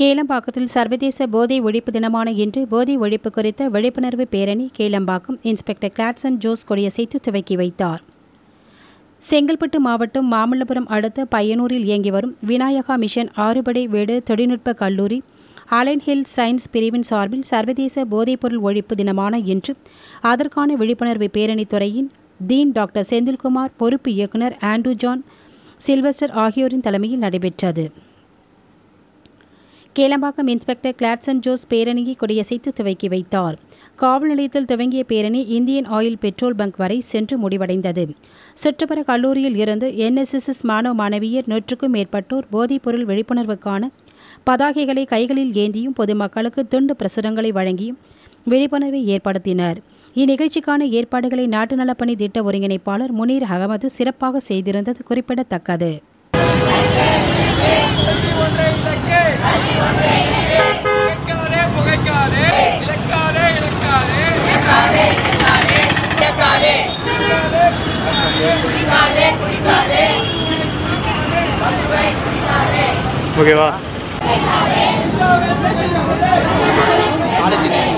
கேளம்பாக்கத்தில் சர்வதேச போதை ஒழிப்பு தினமான இன்று போதை ஒழிப்பு குறித்த விழிப்புணர்வு பேரணி கேளம்பாக்கம் இன்ஸ்பெக்டர் கிளாட்சன் ஜோஸ் கொடியசைத்து துவக்கி வைத்தார் செங்கல்பட்டு மாவட்டம் மாமல்லபுரம் அடுத்த பையனூரில் இயங்கி வரும் விநாயகா மிஷன் ஆறுபடை வீடு தொழில்நுட்ப கல்லூரி அலன் ஹில் சயின்ஸ் பிரிவின் சார்பில் சர்வதேச போதைப்பொருள் ஒழிப்பு தினமான இன்று அதற்கான விழிப்புணர்வு பேரணி துறையின் டீன் டாக்டர் செந்தில்குமார் பொறுப்பு இயக்குனர் ஆண்ட்ரூ ஜான் சில்வஸ்டர் ஆகியோரின் தலைமையில் நடைபெற்றது கேளம்பாக்கம் இன்ஸ்பெக்டர் கிளாட்சன் ஜோஸ் பேரணியை கொடியசைத்து துவக்கி வைத்தார் காவல் நிலையத்தில் துவங்கிய பேரணி இந்தியன் ஆயில் பெட்ரோல் பங்க் வரை சென்று முடிவடைந்தது சுற்றுப்புற கல்லூரியில் இருந்து என்எஸ்எஸ்எஸ் மாணவ மாணவியர் நூற்றுக்கும் மேற்பட்டோர் போதைப்பொருள் விழிப்புணர்வுக்கான பதாகைகளை கைகளில் ஏந்தியும் பொதுமக்களுக்கு துண்டு பிரசுரங்களை வழங்கியும் விழிப்புணர்வை ஏற்படுத்தினர் இந்நிகழ்ச்சிக்கான ஏற்பாடுகளை நாட்டு நலப்பணி திட்ட ஒருங்கிணைப்பாளர் முனீர் அகமது சிறப்பாக செய்திருந்தது குறிப்பிடத்தக்கது இலக்காதே புகைக்காதே இலக்காதே இலக்காதே ஓகேவா காலேஜ்